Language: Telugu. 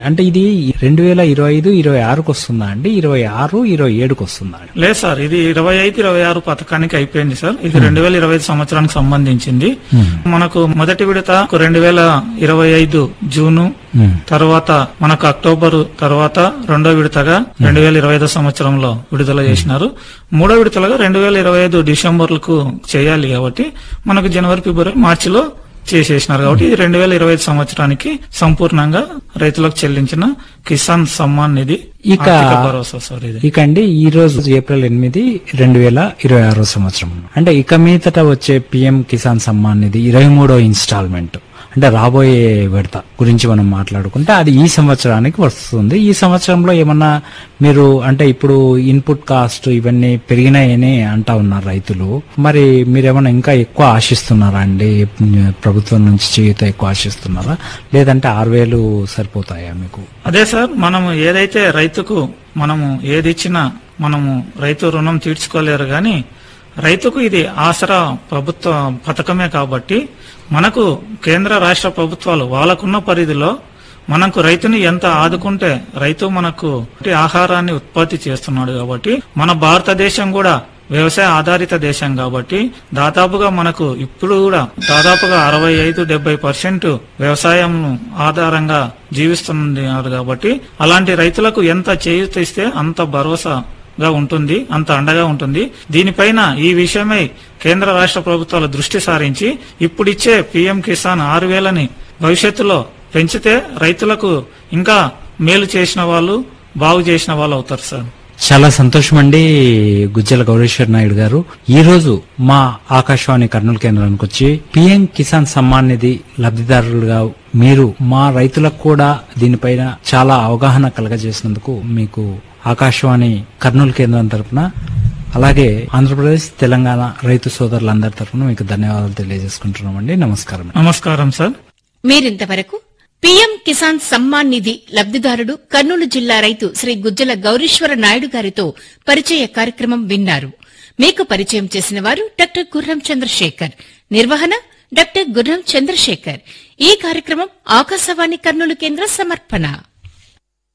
అంటే ఇది రెండు వేల ఇరవై ఐదు ఇరవై ఆరుకు వస్తుందా అండి ఇరవై ఆరు ఇరవై ఏడుకు వస్తుందా అండి లేదు సార్ ఇది ఇరవై ఐదు ఇరవై ఆరు పథకానికి అయిపోయింది సార్ ఇది రెండు వేల ఇరవై ఐదు సంవత్సరానికి సంబంధించింది మనకు మొదటి విడత రెండు వేల ఇరవై ఐదు జూను మ్మ్. తర్వాత మనకు అక్టోబర్ తర్వాత రెండో విడతగా రెండు వేల ఇరవై ఐదు సంవత్సరంలో విడుదల చేసినారు మూడో విడతలుగా రెండు వేల ఇరవై ఐదు డిసెంబర్లకు చేయాలి కాబట్టి మనకు జనవరి ఫిబ్రవరి మార్చిలో చేసేసినారు కాబట్టి ఇది రెండు వేల ఇరవై ఐదు సంవత్సరానికి సంపూర్ణంగా రైతులకు చెల్లించిన కిసాన్ సమ్మాన్ నిధి ఇక- ఆర్థిక భరోసా సార్ ఇది ఇక అండి ఈ రోజు ఏప్రిల్ ఎనిమిది రెండు వేల ఇరవై ఆరో సంవత్సరం అంటే ఇక మీదట వచ్చే పిఎం కిసాన్ సమ్మాన్ నిధి ఇరవై మూడో ఇన్స్టాల్మెంట్ అంటే రాబోయే విడత గురించి మనం మాట్లాడుకుంటే అది ఈ సంవత్సరానికి వస్తుంది ఈ సంవత్సరంలో ఏమన్నా మీరు అంటే ఇప్పుడు ఇన్పుట్ కాస్ట్ ఇవన్నీ పెరిగినాయని అంటా ఉన్నారు రైతులు మరి మీరేమన్నా ఇంకా ఎక్కువ ఆశిస్తున్నారా అండి ప్రభుత్వం నుంచి చేయుత ఎక్కువ ఆశిస్తున్నారా లేదంటే ఆరు వేలు సరిపోతాయా మీకు అదే సార్ మనము ఏదైతే రైతుకు మనము ఏది ఇచ్చినా మనము రైతు రుణం తీర్చుకోలేరు గాని రైతుకు ఇది ఆసరా ప్రభుత్వ పథకమే కాబట్టి మనకు కేంద్ర రాష్ట్ర ప్రభుత్వాలు వాళ్ళకున్న పరిధిలో మనకు రైతుని ఎంత ఆదుకుంటే రైతు మనకు ఆహారాన్ని ఉత్పత్తి చేస్తున్నాడు కాబట్టి మన భారతదేశం కూడా వ్యవసాయ ఆధారిత దేశం కాబట్టి దాదాపుగా మనకు ఇప్పుడు కూడా దాదాపుగా అరవై ఐదు డెబ్బై పర్సెంట్ వ్యవసాయం ఆధారంగా జీవిస్తున్నారు కాబట్టి అలాంటి రైతులకు ఎంత చేయూత ఇస్తే అంత భరోసాగా ఉంటుంది అంత అండగా ఉంటుంది దీనిపైన ఈ విషయమై కేంద్ర రాష్ట్ర ప్రభుత్వాలు దృష్టి సారించి ఇప్పుడిచ్చే పీఎం కిసాన్ ఆరు వేలని భవిష్యత్తులో పెంచితే రైతులకు ఇంకా మేలు చేసిన వాళ్ళు బాగు చేసిన వాళ్ళు అవుతారు సార్ చాలా సంతోషం అండి గుజ్జల గౌరీశ్వర్ నాయుడు గారు ఈ రోజు మా ఆకాశవాణి కర్నూలు కేంద్రానికి వచ్చి పిఎం కిసాన్ సమ్మాన్ నిధి లబ్ధిదారులుగా మీరు మా రైతులకు కూడా దీనిపైన చాలా అవగాహన కలగజేసినందుకు మీకు ఆకాశవాణి కర్నూలు కేంద్రం తరపున అలాగే ఆంధ్రప్రదేశ్ తెలంగాణ రైతు సోదరులందరి తరపున మీకు ధన్యవాదాలు తెలియజేసుకుంటున్నామండి నమస్కారం నమస్కారం సార్ మీరింతవరకు పీఎం కిసాన్ సమ్మాన్ నిధి లబ్దిదారుడు కర్నూలు జిల్లా రైతు శ్రీ గుజ్జల గౌరీశ్వర నాయుడు గారితో పరిచయ కార్యక్రమం విన్నారు మీకు పరిచయం చేసిన వారు డాక్టర్ గుర్రం చంద్రశేఖర్ నిర్వహణ డాక్టర్ గుర్రం చంద్రశేఖర్ ఈ కార్యక్రమం ఆకాశవాణి కర్నూలు కేంద్ర సమర్పణ